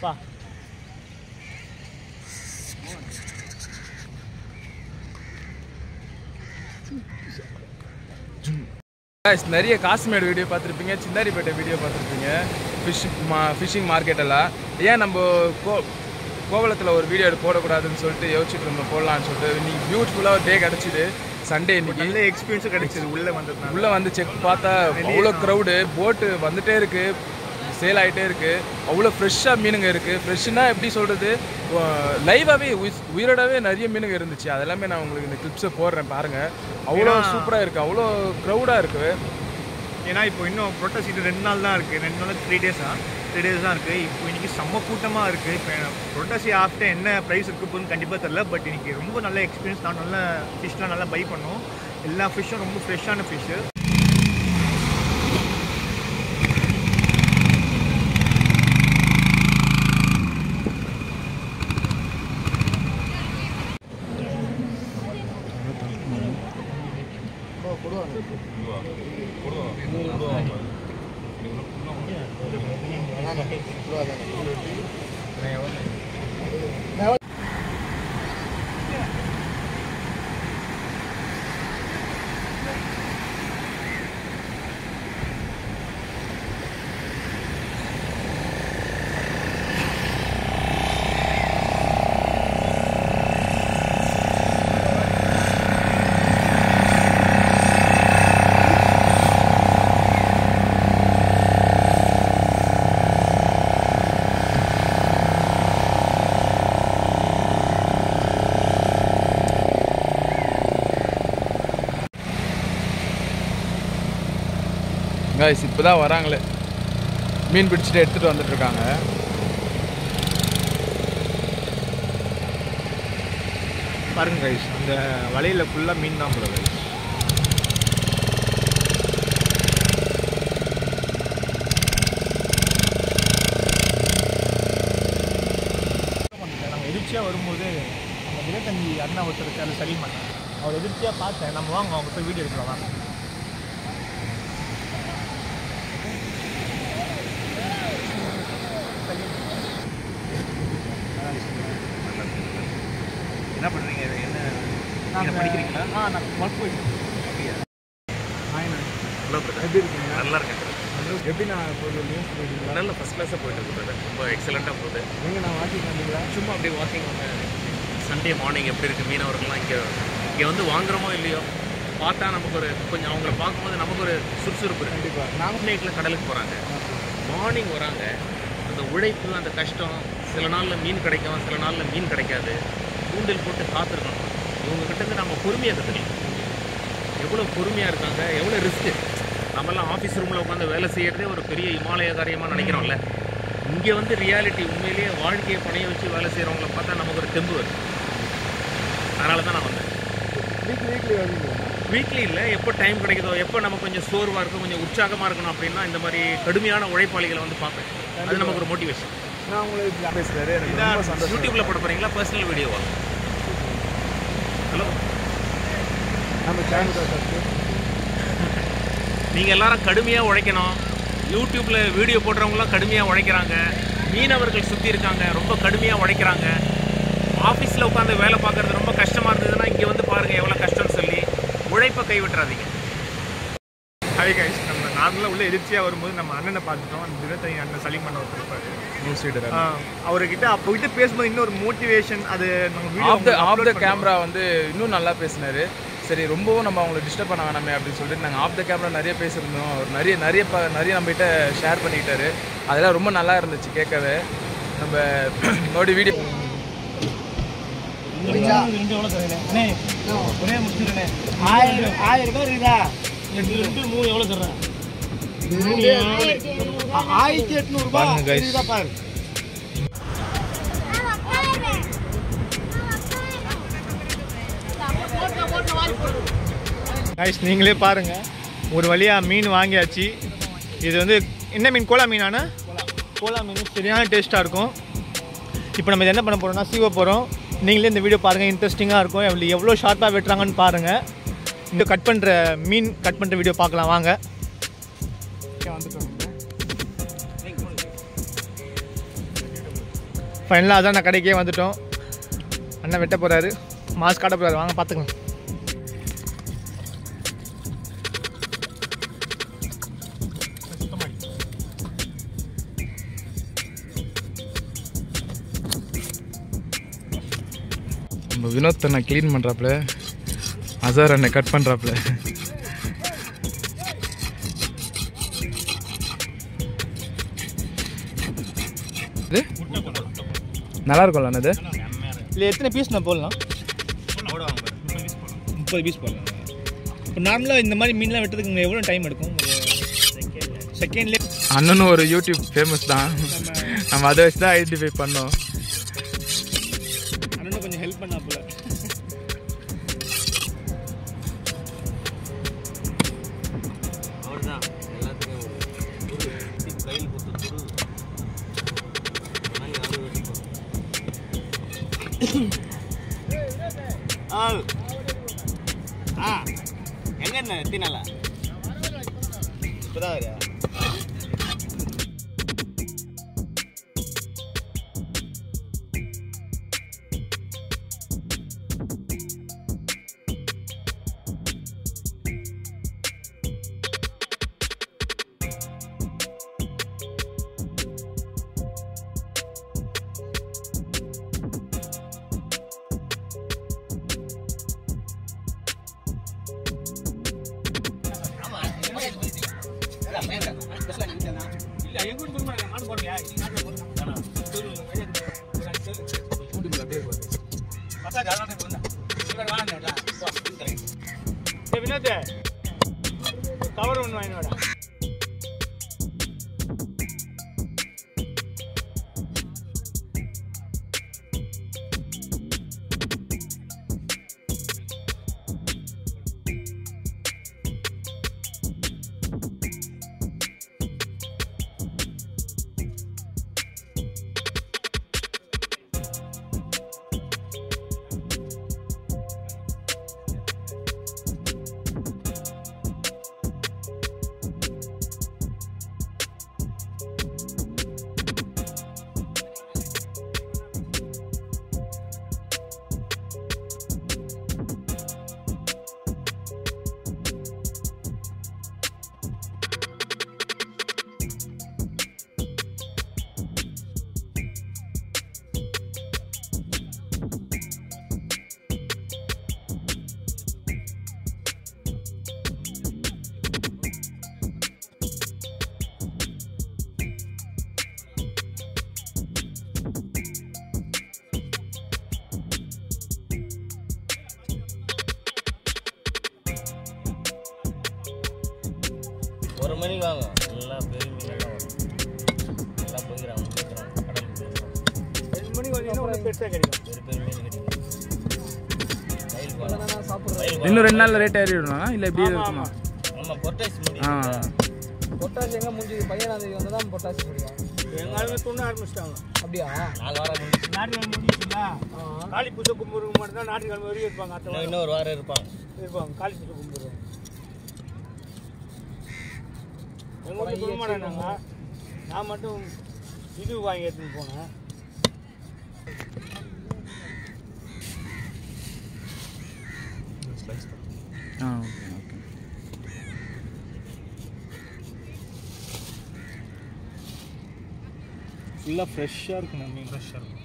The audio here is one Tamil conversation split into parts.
பா Guys, நிறைய காஸ்மேட் வீடியோ பார்த்துருப்பீங்க சிந்தாரிப்பேட்டை வீடியோ பார்த்துருப்பீங்க ஃபிஷ் மா ஃபிஷிங் மார்க்கெட் எல்லாம் ஏன் நம்ம கோ கோவளத்தில் ஒரு வீடியோ போடக்கூடாதுன்னு சொல்லிட்டு யோசிச்சுட்டு இருந்தோம் போடலான்னு சொல்லிட்டு இன்னைக்கு பியூட்டிஃபுல்லாக ஒரு டே கிடச்சிது சண்டே இன்னைக்கு நல்ல எக்ஸ்பீரியன்ஸும் கிடைச்சது உள்ளே வந்ததுனால உள்ளே வந்து செக் பார்த்தா அவ்வளோ க்ரௌடு போட்டு வந்துட்டே இருக்கு சேல் ஆகிட்டே இருக்கு அவ்வளோ ஃப்ரெஷ்ஷாக மீனுங்க இருக்கு ஃப்ரெஷ்ஷுனா எப்படி சொல்றது லைவாகவே உயிரோடவே நிறைய மீனுங்க இருந்துச்சு அதெல்லாமே நான் உங்களுக்கு இந்த கிளிப்ஸை போடுறேன் பாருங்க அவ்வளோ சூப்பராக இருக்கு அவ்வளோ க்ரௌடாக இருக்கு ஏன்னா இப்போ இன்னும் ப்ரோட்டோஸ் இது ரெண்டு நாள் தான் இருக்குது ரெண்டு நாள் த்ரீ டேஸா த்ரீ டேஸ் தான் இருக்குது இப்போ இன்னைக்கு செம்ம கூட்டமாக இருக்குது இப்போ ப்ரோட்டோசி ஆஃப்டர் என்ன ப்ரைஸ் இருக்க போகுதுன்னு கண்டிப்பாக தெரில பட் இன்னைக்கு ரொம்ப நல்ல எக்ஸ்பீரியன்ஸ் தான் நல்ல ஃபிஷ்லாம் நல்லா பை பண்ணோம் எல்லா ஃபிஷ்ஷும் ரொம்ப ஃப்ரெஷ்ஷான ஃபிஷ்ஷு காய்ஸ் இப்போ தான் வராங்களே மீன் பிடிச்சிட்டு எடுத்துகிட்டு வந்துட்டு இருக்காங்க பாருங்க கைஸ் அந்த வலையில் ஃபுல்லாக மீன் தான் போல கைஸ் நாங்கள் எதிர்ச்சியாக வரும்போது அந்த விவேகந்தி அண்ணா ஒருத்தர் இருக்காரு சலீமன் அவர் எதிர்ச்சியாக பார்த்தேன் நம்ம வாங்க அவங்க போய் வீடியோ எடுக்கலாம் வாங்க என்ன பண்ணுறீங்க என்ன நீங்கள் படிக்கிறீங்களா ஆ நான் ஒர்க் போயிட்டு ஹலோ பிரதர் எப்படி இருக்கீங்க நல்லா இருக்கேன் எப்படி நான் இப்போ நியூஸ் போயிட்டீங்களா நல்ல ஃபஸ்ட் கிளாஸாக போயிட்டு இருக்கு brother. ரொம்ப எக்ஸலண்ட்டாக போகுது எங்கே நான் வாக்கிங் வந்தீங்களா சும்மா அப்படியே வாக்கிங் சண்டே மார்னிங் எப்படி இருக்குது மீனவர்கள்லாம் இங்கே இங்கே வந்து வாங்குறோமோ இல்லையோ பார்த்தா நமக்கு ஒரு கொஞ்சம் அவங்கள பார்க்கும்போது நமக்கு ஒரு சுறுசுறுப்பு இருக்குது கண்டிப்பாக நாங்கள் நைட்டில் கடலுக்கு போகிறாங்க மார்னிங் வராங்க அந்த உழைப்பு அந்த கஷ்டம் சில நாளில் மீன் கிடைக்கும் சில நாளில் மீன் கிடைக்காது தூண்டில் போட்டு காத்திருக்கணும் இவங்க கிட்டேருந்து நம்ம பொறுமையாக கற்றுக்கலாம் எவ்வளோ பொறுமையாக இருக்காங்க எவ்வளோ ரிஸ்க்கு நம்மலாம் ஆஃபீஸ் ரூமில் உட்காந்து வேலை செய்கிறதே ஒரு பெரிய இமாலய காரியமாக நினைக்கிறோம்ல இங்கே வந்து ரியாலிட்டி உண்மையிலேயே வாழ்க்கையை பணைய வச்சு வேலை செய்கிறவங்கள பார்த்தா நமக்கு ஒரு தெம்பு வருது அதனால தான் நான் வந்தேன் வீக்லி வீக்லி வருவீங்களா வீக்லி இல்லை எப்போ டைம் கிடைக்குதோ எப்போ நம்ம கொஞ்சம் சோர்வாக இருக்கும் கொஞ்சம் உற்சாகமாக இருக்கணும் அப்படின்னா இந்த மாதிரி கடுமையான உழைப்பாளிகளை வந்து பார்ப்பேன் அது நமக்கு ஒரு மோட்டிவேஷன் நான் உங்களுக்கு பேசுகிறாரு எனக்கு ரொம்ப சந்தோஷம் யூடியூப்ல போட போறீங்களா பர்சனல் வீடியோவா ஹலோ நம்ம சேனல் நீங்க எல்லாரும் கடுமையா உழைக்கணும் யூடியூப்ல வீடியோ போடுறவங்களாம் கடுமையா உழைக்கிறாங்க மீனவர்கள் சுத்தி இருக்காங்க ரொம்ப கடுமையா உழைக்கிறாங்க ஆஃபீஸில் உட்காந்து வேலை பார்க்கறது ரொம்ப கஷ்டமா இருந்ததுன்னா இங்கே வந்து பாருங்க எவ்வளோ கஷ்டம்னு சொல்லி உழைப்பை கைவிட்டுறாதீங்க ஹாய் கைஸ் நம்ம நார்மலாக உள்ள எதிர்ச்சியாக வரும்போது நம்ம அண்ணனை பார்த்துட்டோம் அந்த தினத்தை அண்ணன் சலீமன் ஒருத்தர் இருப்பாரு நியூஸ் ரீடர் ஆ, அவர்கிட்ட அப்போ கிட்ட பேசும்போது இன்னொரு மோட்டிவேஷன் அது நம்ம of the video of the camera வந்து இன்னும் நல்லா பேசினாரு சரி ரொம்பவும் நம்ம அவங்கள டிஸ்டர்ப் பண்ண வேணாமே அப்படின்னு சொல்லிட்டு நாங்கள் ஆஃப் த கேமரா நிறைய பேசியிருந்தோம் அவர் நிறைய நிறைய ப நிறைய நம்மகிட்ட ஷேர் பண்ணிக்கிட்டாரு அதெல்லாம் ரொம்ப நல்லா இருந்துச்சு கேட்கவே நம்ம மறுபடியும் வீடியோ ஆயிரம் ஆயிரம் பேர் இருக்குதா ஆயிரத்தி எட்நூறு பாருங்க guys. ரூபாய் பாரு கைஸ் நீங்களே பாருங்க ஒரு வழியாக மீன் வாங்கியாச்சு இது வந்து என்ன மீன் கோலா மீனானா கோலா மீன் சரியான டேஸ்ட்டாக இருக்கும் இப்போ நம்ம இதை என்ன பண்ண போகிறோம்னா சீவ போகிறோம் நீங்களே இந்த வீடியோ பாருங்கள் இன்ட்ரெஸ்டிங்காக இருக்கும் எவ்வளோ எவ்வளோ ஷார்ப்பாக வெட்டுறாங்கன்னு பாருங்கள் இந்த கட் பண்ணுற மீன் கட் பண்ணுற வீடியோ பார்க்கலாம் வாங்க ஃபைனலாக அதான் நான் கடைக்கே வந்துட்டோம் அண்ணன் வெட்ட போகிறாரு மாஸ்க் காட்ட போகிறாரு வாங்க பார்த்துக்கலாம் நம்ம வினோத் அண்ணா க்ளீன் பண்ணுறாப்புல அசார் அண்ணன் கட் பண்ணுறாப்புல இது நல்லா இருக்கும்ல அண்ணா இது இல்லை எத்தனை பீஸ் நான் போடலாம் முப்பது பீஸ் போடலாம் இப்போ நார்மலாக இந்த மாதிரி மீன்லாம் வெட்டுறதுக்கு எவ்வளோ டைம் எடுக்கும் செகண்ட்லேயே அண்ணனும் ஒரு யூடியூப் ஃபேமஸ் தான் நம்ம அதை வச்சு தான் ஐடென்டிஃபை பண்ணோம் அண்ணனும் கொஞ்சம் ஹெல்ப் பண்ணாப்புல அவர்தான் எல்லாத்துக்கும் ஒரு துரு கையில் கொடுத்து துரு இந்த மாதிரி அவரு வச்சுக்கோ. ஆ ஆ எங்க என்ன எத்தினால இப்போதான் வரியா வினோத் கவர் ஒன்று வாங்கி வாடா ஒரு மணிக்கு வாங்க எல்லாம் பெரிய மீனெல்லாம் வரும் எல்லாம் போய்க்கிறாங்க போய்க்கிறாங்க கடலுக்கு போய்க்கிறாங்க ரெண்டு மணிக்கு வந்தீங்கன்னா பெருசாக கிடைக்கும் பெரிய பெரிய மீன் கிடைக்கும் வயலுக்கு வாங்க வயலுக்கு இன்னும் ரெண்டு நாளில் ரேட் ஏறிடும்னா இல்லை எப்படி இருக்குமா ஆமாம் பொட்டாசி ஆ முடியும் பொட்டாசி எங்க முடிஞ்சது பதினேழாம் தேதி வந்து தான் பொட்டாசி முடியும் எங்கள் ஆளுங்க துண்ண ஆரம்பிச்சிட்டாங்க அப்படியா நாலு வாரம் முடிஞ்சு ஞாயிற்றுக்கிழமை முடிஞ்சுங்களா காளி பூஜை கும்பிடுறவங்க மட்டும் தான் ஞாயிற்றுக்கிழமை வரையும் இருப்பாங்க அத்தை இன்னும் வாரம் இன்னொரு வாரம் இருப்பாங்க இருப்பாங்க காளி பூஜை கும்பிடுறோம் எங்கள் வீட்டு குடும்பம் நாங்கள் நான் மட்டும் இது வாங்கி எடுத்துன்னு போனேன் ஆ ஓகே ஓகே ஃபுல்லாக ஃப்ரெஷ்ஷாக இருக்கும் மீன் ஃப்ரெஷ்ஷாக இருக்கும்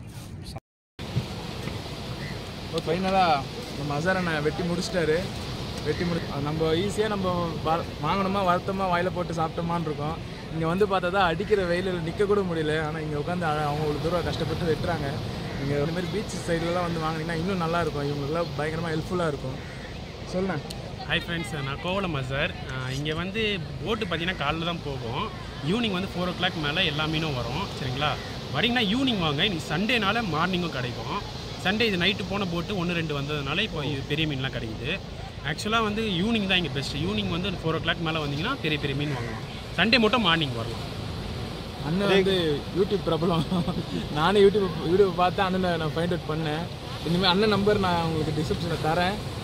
ஃபைனலாக நம்ம அசாரனை வெட்டி முடிச்சிட்டாரு வெட்டி முடி நம்ம ஈஸியாக நம்ம வ- வாங்கணுமா வறுத்தமா வாயில் போட்டு சாப்பிட்டோமான்னு இருக்கோம் இங்கே வந்து பார்த்தா தான் அடிக்கிற வெயிலில் நிற்க கூட முடியல ஆனால் இங்கே உட்காந்து அழ- அவங்க ஒரு தூரம் கஷ்டப்பட்டு வெட்டுறாங்க இங்கே இந்த மாதிரி பீச் சைட்லலாம் வந்து வாங்கினீங்கன்னா இன்னும் நல்லா இருக்கும் இவங்களுக்குலாம் பயங்கரமாக ஹெல்ப்ஃபுல்லாக இருக்கும் சொல்லுண்ணே ஹாய் ஃப்ரெண்ட்ஸ் நான் கோவலம் சார் இங்கே வந்து போட்டு பார்த்தீங்கன்னா காலைல தான் போகும் ஈவினிங் வந்து ஃபோர் ஓ கிளாக் மேலே எல்லா மீனும் வரும் சரிங்களா வரீங்கன்னா ஈவினிங் வாங்க இன்னைக்கு சண்டேனால மார்னிங்கும் கிடைக்கும் சண்டே இது நைட்டு போன போட்டு ஒன்று ரெண்டு வந்ததுனால இப்போ இது பெரிய மீன்லாம் கிடைக்குது ஆக்சுவலாக வந்து ஈவினிங் தான் இங்கே பெஸ்ட் ஈவினிங் வந்து ஃபோர் ஓ கிளாக் மேலே வந்தீங்கன்னா பெரிய பெரிய மீன் வாங்கலாம் சண்டே மட்டும் மார்னிங் வரலாம் அண்ணன் வந்து யூடியூப் பிரபலம் நானே யூடியூப் யூடியூப் பார்த்து அண்ணனை நான் ஃபைண்ட் அவுட் பண்ணேன் இனிமேல் அண்ணன் நம்பர் நான் உங்களுக்கு டிஸ்கிரிப்ஷனில் தரேன்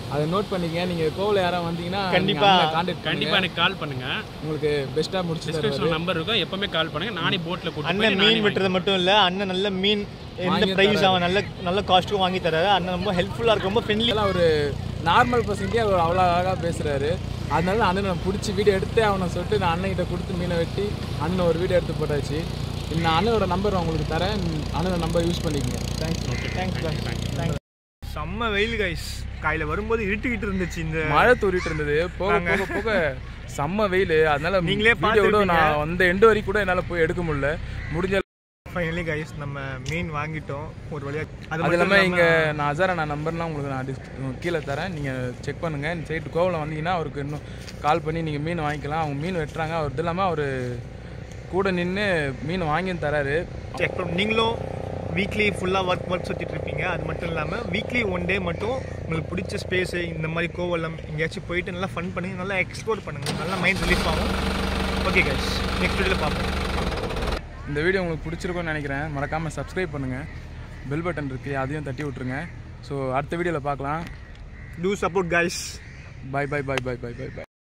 அதை நோட் பண்ணிக்க நீங்கள் கோவில் யாராவது வந்தீங்கன்னா கண்டிப்பா. கான்டாக்ட் கண்டிப்பாக எனக்கு கால் பண்ணுங்க உங்களுக்கு பெஸ்ட்டாக முடிச்சு தருவாரு டிஸ்கிரிப்ஷன் நம்பர் இருக்கும் எப்பவுமே கால் பண்ணுங்க நானே போட்டில் கூட்டு அண்ணன் போய் மீன் வெட்டுறது மட்டும் இல்லை அண்ணன் நல்ல மீன் எந்த வாங்கி ப்ரைஸ் அவன் நல்ல நல்ல காஸ்ட்டுக்கும் வாங்கி தராரு அண்ணன் ரொம்ப ஹெல்ப்ஃபுல்லாக இருக்கு ரொம்ப ஃப்ரெண்ட்லி இதெல்லாம் ஒரு நார்மல் பர்சன்டே அவர் அவ்வளோ அழகாக பேசுகிறாரு அதனால அண்ணனை நான் பிடிச்சி வீடியோ எடுத்தே அவனை சொல்லிட்டு நான் அண்ணன்கிட்ட கொடுத்து மீனை வெட்டி அண்ணன் ஒரு வீடியோ எடுத்து போட்டாச்சு நான் அண்ணனோட நம்பர் உங்களுக்கு தரேன் அண்ணனோட நம்பர் யூஸ் பண்ணிக்கங்க தேங்க்ஸ் தேங்க்ஸ் தேங்க்ஸ் செம்ம வெயில் கைஸ் காலையில வரும்போது இருட்டுக்கிட்டு இருந்துச்சு இந்த மழை தூரிட்டு இருந்தது போக போக போக செம்ம வெயில் அதனால நீங்களே வீடியோட பார்த்திருப்பீங்க. நான் வந்த எண்டு வரைக்கும் கூட என்னால் போய் எடுக்க முடியல முடிஞ்ச ஃபைனலி கைஸ் நம்ம மீன் வாங்கிட்டோம் ஒரு வழியா அது அது மட்டும் இல்லாமல் இல்லாம இங்கே நான் அசாரா நான் நம்பர்லாம் உங்களுக்கு நான் டிஸ் கீழே தரேன் நீங்கள் செக் பண்ணுங்கள் இந்த சைடு கோவில் வந்தீங்கன்னா அவருக்கு இன்னும் கால் பண்ணி நீங்கள் மீன் வாங்கிக்கலாம் அவங்க மீன் வெட்டுறாங்க அவர் இது இல்லாமல் அவர் கூட நின்று மீன் வாங்கியும் தராரு check பண்ண- நீங்களும் வீக்லி ஃபுல்லாக ஒர்க் ஒர்க் சுற்றிட்டு இருப்பீங்க அது மட்டும் இல்லாமல் வீக்லி ஒன் டே மட்டும் உங்களுக்கு பிடிச்ச ஸ்பேஸு இந்த மாதிரி கோவலம் எங்கேயாச்சும் போயிட்டு நல்லா ஃபன் பண்ணி நல்லா எக்ஸ்ப்ளோர் பண்ணுங்கள் நல்லா மைண்ட் ரிலீஃப் ஆகும் ஓகே கைஸ் நெக்ஸ்ட் வீடியோவில் பார்ப்போம் இந்த வீடியோ உங்களுக்கு பிடிச்சிருக்கும்னு நினைக்கிறேன் மறக்காமல் சப்ஸ்கிரைப் பண்ணுங்கள் பெல் பட்டன் இருக்குது அதையும் தட்டி விட்ருங்க ஸோ அடுத்த வீடியோவில் பார்க்கலாம் do support guys bye bye bye bye bye bye by